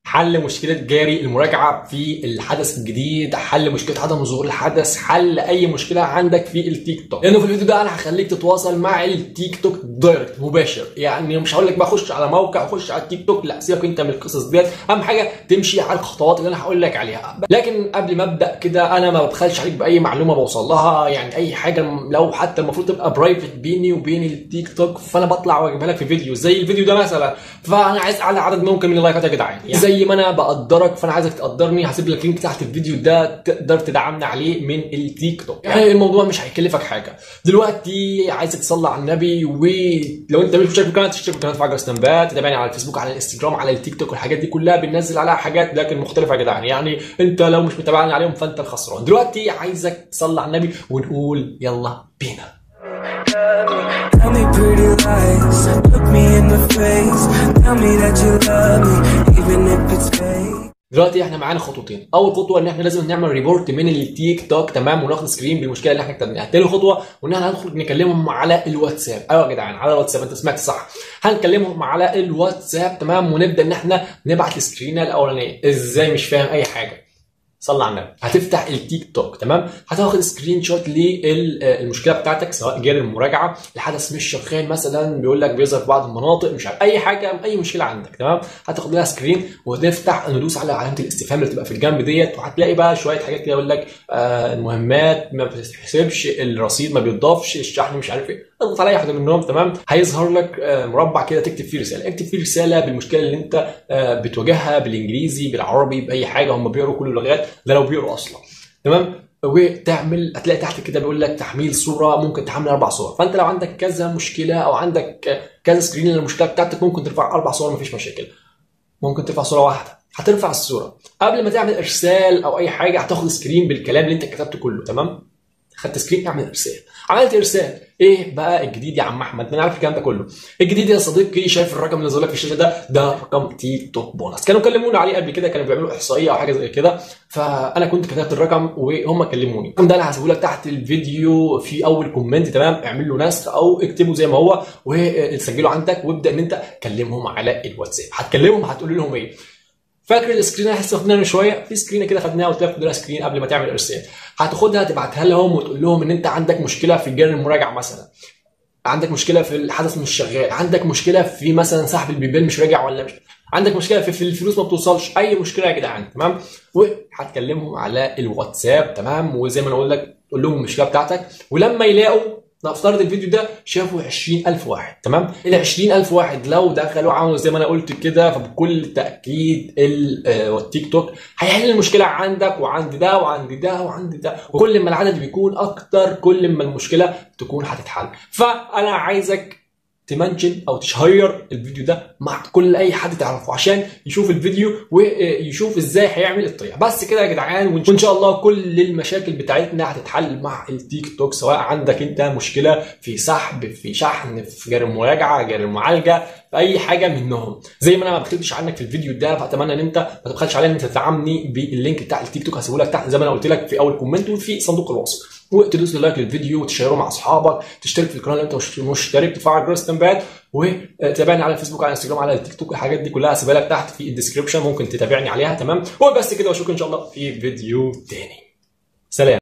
حل مشكله جاري المراجعه في الحدث الجديد حل مشكله عدم ظهور الحدث حل اي مشكله عندك في التيك توك لانه في الفيديو ده انا هخليك تتواصل مع التيك توك دايركت مباشر يعني مش هقول لك بقى خش على موقع خش على التيك توك لا سيبك انت من القصص ديت اهم حاجه تمشي على الخطوات اللي انا هقول لك عليها لكن قبل ما ابدا كده انا ما ببخلش عليك باي معلومه بوصل لها يعني اي حاجه لو حتى المفروض تبقى برايفت بيني وبين التيك توك فانا بطلع واجيبها لك في فيديو زي الفيديو ده مثلا فانا عايز اعلى عدد ممكن من اللايكات يا جدعان يعني زي ما انا بقدرك فانا عايزك تقدرني هسيب لك لينك تحت الفيديو ده تقدر تدعمنا عليه من التيك توك يعني الموضوع مش هيكلفك حاجه دلوقتي عايزك تصلي على النبي ولو انت مش مشترك في القناه تشترك في القناه تفعل ستامبات تتابعني على الفيسبوك على الانستجرام على التيك توك والحاجات دي كلها بننزل عليها حاجات لكن مختلفه يا جدعان يعني انت لو مش متابعني عليهم فانت الخسران دلوقتي عايزك تصلي على النبي ونقول يلا بينا Tell me pretty lies, look me in the face. Tell me that you love me, even if it's fake. دلوقتي احنا معانا خطوتين اول خطوه ان احنا لازم نعمل ريبورت من التيك توك تمام وناخد سكرين بالمشكله اللي احنا كتبناها تاني خطوه وان احنا هنخرج نكلمهم على الواتساب ايوه يا جدعان على الواتساب انت سمعت صح هنكلمهم على الواتساب تمام ونبدا ان احنا نبعت السكرينه الاولانيه ازاي مش فاهم اي حاجه صلى على النبي هتفتح التيك توك تمام هتاخد سكرين شوت للمشكله بتاعتك سواء جاري المراجعه الحدث مش شغال مثلا بيقول لك بيظهر في بعض المناطق مش عارف اي حاجه اي مشكله عندك تمام هتاخد لها سكرين وتفتح ندوس على علامه الاستفهام اللي بتبقى في الجنب ديت وهتلاقي بقى شويه حاجات كده يقول لك آه المهمات ما بتتحسبش الرصيد ما بيضافش الشحن مش عارف ايه اضغط على اي واحده منهم تمام هيظهر لك آه مربع كده تكتب فيه رساله اكتب فيه رساله بالمشكله اللي انت آه بتواجهها بالانجليزي بالعربي باي حاجه هم بيقروا كل اللغات ده لو بيقروا اصلا تمام وتعمل هتلاقي تحت كده بيقول لك تحميل صوره ممكن تحمل اربع صور فانت لو عندك كذا مشكله او عندك كذا سكرين للمشكله بتاعتك ممكن ترفع اربع صور مفيش مشاكل ممكن ترفع صوره واحده هترفع الصوره قبل ما تعمل ارسال او اي حاجه هتاخد سكرين بالكلام اللي انت كتبته كله تمام خدت سكرين اعمل ارسال عملت ارسال ايه بقى الجديد يا عم احمد ما انا عارف الكلام ده كله الجديد يا صديقي شايف الرقم اللي ظهر لك في الشاشه ده ده رقم تيك توك بونص كانوا كلموني عليه قبل كده كانوا بيعملوا احصائيه او حاجه زي كده فانا كنت كتبت الرقم وهم كلموني الرقم ده انا هسيبه لك تحت الفيديو في اول كومنت تمام اعمل له نسخ او اكتبه زي ما هو وسجله عندك وابدا ان انت كلمهم على الواتساب هتكلمهم هتقول لهم ايه فاكر السكرين اللي لسه واخدينها من شويه في سكرينه كده خدناها قلت لك خد سكرين قبل ما تعمل ارسال هتاخدها تبعتها لهم وتقول لهم ان انت عندك مشكله في جري المراجعه مثلا عندك مشكله في الحدث مش شغال عندك مشكله في مثلا سحب البيبال مش راجع ولا مش عندك مشكله في, في الفلوس ما بتوصلش اي مشكله يا جدعان تمام وهتكلمهم على الواتساب تمام وزي ما انا اقول لك تقول لهم المشكله بتاعتك ولما يلاقوا نفترض الفيديو ده شافه 20000 واحد تمام ال 20000 واحد لو دخلوا عملوا زي ما انا قلت كده فبكل تاكيد التيك توك هيحل المشكله عندك وعند ده وعند ده وعند ده وكل ما العدد بيكون اكتر كل ما المشكله تكون هتتحل فانا عايزك تمنشن او تشهير الفيديو ده مع كل اي حد تعرفه عشان يشوف الفيديو ويشوف ازاي هيعمل الطريقه بس كده يا جدعان وان شاء الله كل المشاكل بتاعتنا هتتحل مع التيك توك سواء عندك انت مشكله في سحب في شحن في جاري المراجعه جاري المعالجه في اي حاجه منهم زي ما انا ما بخلتش عنك في الفيديو ده فاتمنى ان انت ما تبخلش عليا ان انت تدعمني باللينك بتاع التيك توك هسيبه لك تحت زي ما انا قلت لك في اول كومنت وفي صندوق الوصف وتدوس لايك للفيديو وتشيره مع اصحابك تشترك في القناه لو انت مش مشترك تفعل جرس التنبيهات وتابعني على الفيسبوك على الانستجرام على التيك توك الحاجات دي كلها هسيبها لك تحت في الديسكربشن ممكن تتابعني عليها تمام وبس كده واشوفك ان شاء الله في فيديو تاني سلام